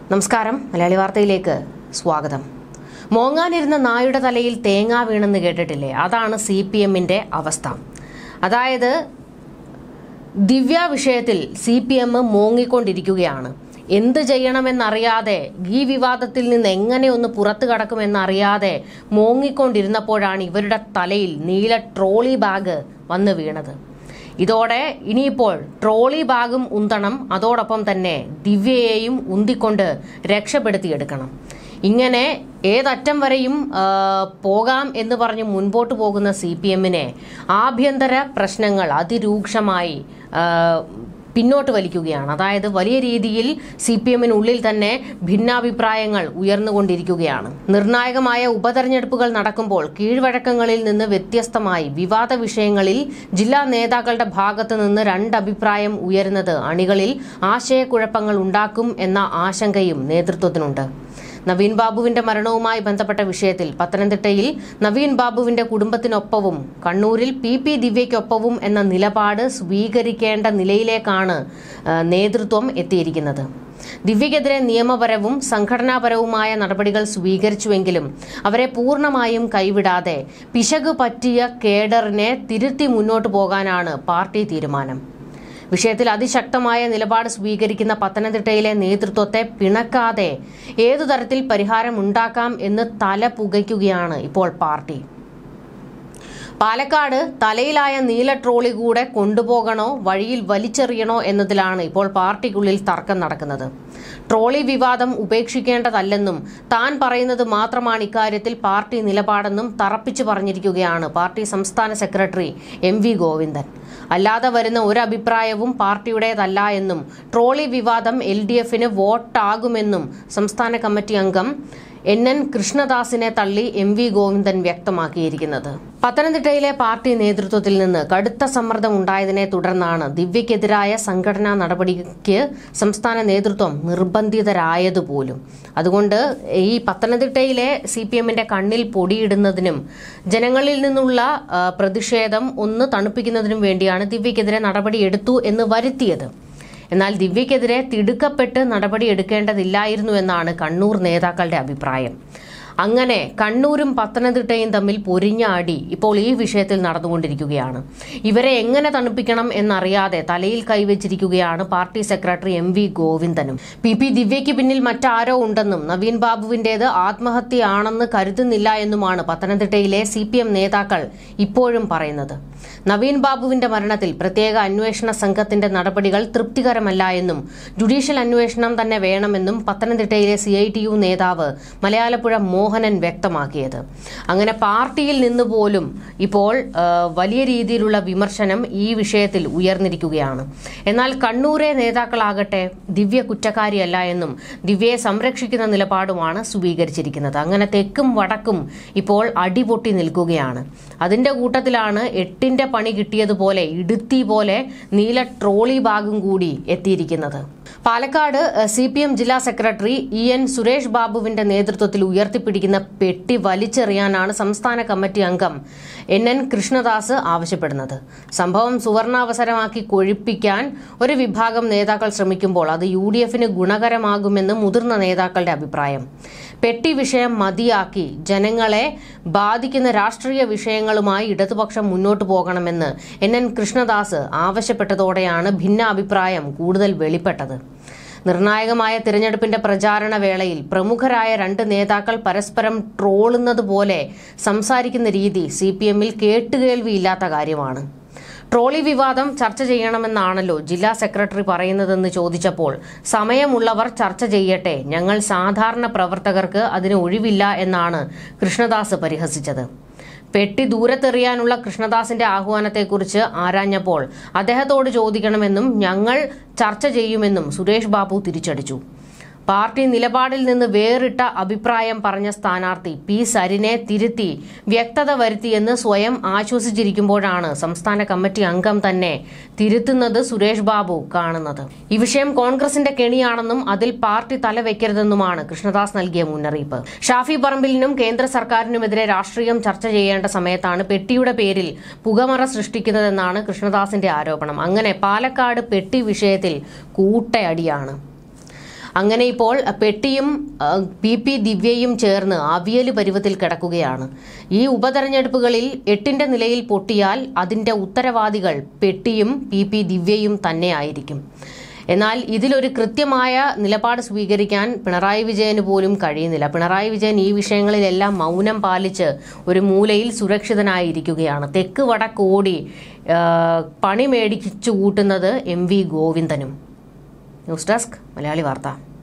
നമസ്കാരം മലയാളി വാർത്തയിലേക്ക് സ്വാഗതം മോങ്ങാനിരുന്ന നായുടെ തലയിൽ തേങ്ങ വീണെന്ന് കേട്ടിട്ടില്ലേ അതാണ് സി പി എമ്മിന്റെ അവസ്ഥ അതായത് ദിവ്യ വിഷയത്തിൽ സി പി എം മോങ്ങിക്കൊണ്ടിരിക്കുകയാണ് എന്ത് ചെയ്യണമെന്നറിയാതെ ഈ വിവാദത്തിൽ നിന്ന് എങ്ങനെ ഒന്ന് പുറത്തു കടക്കുമെന്നറിയാതെ മോങ്ങിക്കൊണ്ടിരുന്നപ്പോഴാണ് ഇവരുടെ തലയിൽ നീല ട്രോളി ബാഗ് വന്ന് വീണത് ഇതോടെ ഇനിയിപ്പോൾ ട്രോളി ബാഗും ഉന്തണം അതോടൊപ്പം തന്നെ ദിവ്യയെയും ഉന്തിക്കൊണ്ട് രക്ഷപ്പെടുത്തിയെടുക്കണം ഇങ്ങനെ ഏതറ്റം വരെയും ആ, പോകാം എന്ന് പറഞ്ഞ് മുൻപോട്ട് പോകുന്ന സി പി എമ്മിനെ ആഭ്യന്തര പ്രശ്നങ്ങൾ അതിരൂക്ഷമായി ആ, പിന്നോട്ട് വലിക്കുകയാണ് അതായത് വലിയ രീതിയിൽ സി പി എമ്മിനുള്ളിൽ തന്നെ ഭിന്നാഭിപ്രായങ്ങൾ ഉയർന്നുകൊണ്ടിരിക്കുകയാണ് നിർണായകമായ ഉപതെരഞ്ഞെടുപ്പുകൾ നടക്കുമ്പോൾ കീഴ്വഴക്കങ്ങളിൽ നിന്ന് വ്യത്യസ്തമായി വിവാദ വിഷയങ്ങളിൽ ജില്ലാ നേതാക്കളുടെ ഭാഗത്ത് നിന്ന് രണ്ടഭിപ്രായം ഉയരുന്നത് അണികളിൽ ആശയക്കുഴപ്പങ്ങൾ ഉണ്ടാക്കും എന്ന ആശങ്കയും നേതൃത്വത്തിനുണ്ട് നവീൻ ബാബുവിന്റെ മരണവുമായി ബന്ധപ്പെട്ട വിഷയത്തിൽ പത്തനംതിട്ടയിൽ നവീൻ ബാബുവിന്റെ കുടുംബത്തിനൊപ്പവും കണ്ണൂരിൽ പി പി ദിവ്യയ്ക്കൊപ്പവും എന്ന നിലപാട് സ്വീകരിക്കേണ്ട നിലയിലേക്കാണ് ആ, നേതൃത്വം എത്തിയിരിക്കുന്നത് ദിവ്യക്കെതിരെ നിയമപരവും സംഘടനാപരവുമായ നടപടികൾ സ്വീകരിച്ചുവെങ്കിലും അവരെ പൂർണ്ണമായും കൈവിടാതെ പിശക് പറ്റിയ കേഡറിനെ തിരുത്തി മുന്നോട്ടു പോകാനാണ് പാർട്ടി തീരുമാനം വിഷയത്തിൽ അതിശക്തമായ നിലപാട് സ്വീകരിക്കുന്ന പത്തനംതിട്ടയിലെ നേതൃത്വത്തെ പിണക്കാതെ ഏതു തരത്തിൽ പരിഹാരമുണ്ടാക്കാം എന്ന് തല പുകയ്ക്കുകയാണ് ഇപ്പോൾ പാർട്ടി പാലക്കാട് തലയിലായ നീല ട്രോളി കൂടെ കൊണ്ടുപോകണോ വഴിയിൽ വലിച്ചെറിയണോ എന്നതിലാണ് ഇപ്പോൾ പാർട്ടിക്കുള്ളിൽ തർക്കം നടക്കുന്നത് ട്രോളി വിവാദം ഉപേക്ഷിക്കേണ്ടതല്ലെന്നും താൻ പറയുന്നത് മാത്രമാണ് ഇക്കാര്യത്തിൽ പാർട്ടി നിലപാടെന്നും തറപ്പിച്ചു പറഞ്ഞിരിക്കുകയാണ് പാർട്ടി സംസ്ഥാന സെക്രട്ടറി എം വി ഗോവിന്ദൻ അല്ലാതെ വരുന്ന ഒരു അഭിപ്രായവും പാർട്ടിയുടേതല്ല എന്നും ട്രോളി വിവാദം എൽ ഡി എഫിന് വോട്ടാകുമെന്നും സംസ്ഥാന കമ്മിറ്റി അംഗം എൻ എൻ കൃഷ്ണദാസിനെ തള്ളി എം വി ഗോവിന്ദൻ വ്യക്തമാക്കിയിരിക്കുന്നത് പത്തനംതിട്ടയിലെ പാർട്ടി നേതൃത്വത്തിൽ നിന്ന് കടുത്ത സമ്മർദ്ദം ഉണ്ടായതിനെ തുടർന്നാണ് ദിവ്യക്കെതിരായ സംഘടനാ നടപടിക്ക് സംസ്ഥാന നേതൃത്വം നിർബന്ധിതരായതുപോലും അതുകൊണ്ട് ഈ പത്തനംതിട്ടയിലെ സി പി എമ്മിന്റെ കണ്ണിൽ പൊടിയിടുന്നതിനും ജനങ്ങളിൽ നിന്നുള്ള ആ, പ്രതിഷേധം ഒന്ന് തണുപ്പിക്കുന്നതിനും വേണ്ടിയാണ് ദിവ്യക്കെതിരെ നടപടിയെടുത്തു എന്ന് വരുത്തിയത് എന്നാൽ ദിവ്യക്കെതിരെ തിടുക്കപ്പെട്ട് നടപടിയെടുക്കേണ്ടതില്ലായിരുന്നു എന്നാണ് കണ്ണൂർ നേതാക്കളുടെ അഭിപ്രായം അങ്ങനെ കണ്ണൂരും പത്തനംതിട്ടയും തമ്മിൽ പൊരിഞ്ഞ അടി ഇപ്പോൾ ഈ വിഷയത്തിൽ നടന്നുകൊണ്ടിരിക്കുകയാണ് ഇവരെ എങ്ങനെ തണുപ്പിക്കണം എന്നറിയാതെ തലയിൽ കൈവച്ചിരിക്കുകയാണ് പാർട്ടി സെക്രട്ടറി എം വി ഗോവിന്ദനും പി പി ദിവ്യയ്ക്ക് പിന്നിൽ മറ്റാരോ ഉണ്ടെന്നും നവീൻ ബാബുവിന്റേത് ആത്മഹത്യയാണെന്ന് കരുതുന്നില്ല എന്നുമാണ് പത്തനംതിട്ടയിലെ സി പി എം നേതാക്കൾ ഇപ്പോഴും പറയുന്നത് നവീൻ ബാബുവിന്റെ മരണത്തിൽ പ്രത്യേക അന്വേഷണ സംഘത്തിന്റെ നടപടികൾ തൃപ്തികരമല്ല എന്നും ജുഡീഷ്യൽ അന്വേഷണം തന്നെ വേണമെന്നും പത്തനംതിട്ടയിലെ സി ഐ ടി യു നേതാവ് മലയാലപ്പുഴ മോഹനൻ വ്യക്തമാക്കിയത് അങ്ങനെ പാർട്ടിയിൽ നിന്ന് പോലും ഇപ്പോൾ ആ, വലിയ രീതിയിലുള്ള വിമർശനം ഈ വിഷയത്തിൽ ഉയർന്നിരിക്കുകയാണ് എന്നാൽ കണ്ണൂരെ നേതാക്കളാകട്ടെ ദിവ്യ കുറ്റക്കാരിയല്ല എന്നും ദിവ്യയെ സംരക്ഷിക്കുന്ന നിലപാടുമാണ് സ്വീകരിച്ചിരിക്കുന്നത് അങ്ങനെ തെക്കും വടക്കും ഇപ്പോൾ അടിപൊട്ടി നിൽക്കുകയാണ് അതിന്റെ കൂട്ടത്തിലാണ് എട്ടിന്റെ പണി കിട്ടിയതുപോലെ ഇടുത്തി പോലെ നീല ട്രോളി ബാഗും കൂടി എത്തിയിരിക്കുന്നത് പാലക്കാട് സി പി എം ജില്ലാ സെക്രട്ടറി ഇ എൻ സുരേഷ് ബാബുവിന്റെ നേതൃത്വത്തിൽ ഉയർത്തിപ്പിടിക്കുന്ന പെട്ടി വലിച്ചെറിയാനാണ് സംസ്ഥാന കമ്മിറ്റി അംഗം എൻ എൻ കൃഷ്ണദാസ് ആവശ്യപ്പെടുന്നത് സംഭവം സുവർണാവസരമാക്കി കൊഴിപ്പിക്കാൻ ഒരു വിഭാഗം നേതാക്കൾ ശ്രമിക്കുമ്പോൾ അത് യു ഡി എഫിന് ഗുണകരമാകുമെന്ന് മുതിർന്ന നേതാക്കളുടെ അഭിപ്രായം പെട്ടി വിഷയം മതിയാക്കി ജനങ്ങളെ ബാധിക്കുന്ന രാഷ്ട്രീയ വിഷയങ്ങളുമായി ഇടതുപക്ഷം മുന്നോട്ടു പോകണമെന്ന് എൻ എൻ കൃഷ്ണദാസ് ആവശ്യപ്പെട്ടതോടെയാണ് ഭിന്നാഭിപ്രായം കൂടുതൽ വെളിപ്പെട്ടത് നിർണായകമായ തിരഞ്ഞെടുപ്പിന്റെ പ്രചാരണ വേളയിൽ പ്രമുഖരായ രണ്ട് നേതാക്കൾ പരസ്പരം ട്രോളുന്നത് പോലെ സംസാരിക്കുന്ന രീതി സി പി എമ്മിൽ കേട്ടുകേൾവിയില്ലാത്ത കാര്യമാണ് ട്രോളി വിവാദം ചർച്ച ചെയ്യണമെന്നാണല്ലോ ജില്ലാ സെക്രട്ടറി പറയുന്നതെന്ന് ചോദിച്ചപ്പോൾ സമയമുള്ളവർ ചർച്ച ചെയ്യട്ടെ ഞങ്ങൾ സാധാരണ പ്രവർത്തകർക്ക് അതിന് ഒഴിവില്ല എന്നാണ് കൃഷ്ണദാസ് പരിഹസിച്ചത് പെട്ടി ദൂരത്തെറിയാനുള്ള കൃഷ്ണദാസിന്റെ ആഹ്വാനത്തെക്കുറിച്ച് ആരാഞ്ഞപ്പോൾ അദ്ദേഹത്തോട് ചോദിക്കണമെന്നും ഞങ്ങൾ ചർച്ച ചെയ്യുമെന്നും സുരേഷ് ബാബു തിരിച്ചടിച്ചു പാർട്ടി നിലപാടിൽ നിന്ന് വേറിട്ട അഭിപ്രായം പറഞ്ഞ സ്ഥാനാർത്ഥി പി സരിനെ തിരുത്തി വ്യക്തത വരുത്തിയെന്ന് സ്വയം ആശ്വസിച്ചിരിക്കുമ്പോഴാണ് സംസ്ഥാന കമ്മിറ്റി അംഗം തന്നെ തിരുത്തുന്നത് സുരേഷ് ബാബു കാണുന്നത് ഈ വിഷയം കോൺഗ്രസിന്റെ കെണിയാണെന്നും അതിൽ പാർട്ടി തലവെക്കരുതെന്നുമാണ് കൃഷ്ണദാസ് നൽകിയ മുന്നറിയിപ്പ് ഷാഫി പറമ്പിലിനും കേന്ദ്ര സർക്കാരിനുമെതിരെ രാഷ്ട്രീയം ചർച്ച ചെയ്യേണ്ട സമയത്താണ് പെട്ടിയുടെ പേരിൽ പുകമറ സൃഷ്ടിക്കുന്നതെന്നാണ് കൃഷ്ണദാസിന്റെ ആരോപണം അങ്ങനെ പാലക്കാട് പെട്ടി വിഷയത്തിൽ കൂട്ടയടിയാണ് അങ്ങനെ ഇപ്പോൾ പെട്ടിയും ആ, പി പി ദിവ്യയും ചേർന്ന് അവിയൽ പരുവത്തിൽ കിടക്കുകയാണ് ഈ ഉപതെരഞ്ഞെടുപ്പുകളിൽ എട്ടിന്റെ നിലയിൽ പൊട്ടിയാൽ അതിന്റെ ഉത്തരവാദികൾ പെട്ടിയും പി പി ദിവ്യയും തന്നെയായിരിക്കും എന്നാൽ ഇതിലൊരു കൃത്യമായ നിലപാട് സ്വീകരിക്കാൻ പിണറായി വിജയന് പോലും കഴിയുന്നില്ല പിണറായി വിജയൻ ഈ വിഷയങ്ങളിലെല്ലാം മൗനം പാലിച്ച് ഒരു മൂലയിൽ സുരക്ഷിതനായിരിക്കുകയാണ് തെക്ക് വടക്ക് ഓടി ആ, പണി മേടിച്ചു കൂട്ടുന്നത് എം വി ഗോവിന്ദനും ന്യൂസ് ഡെസ്ക് മലയാളി വാർത്ത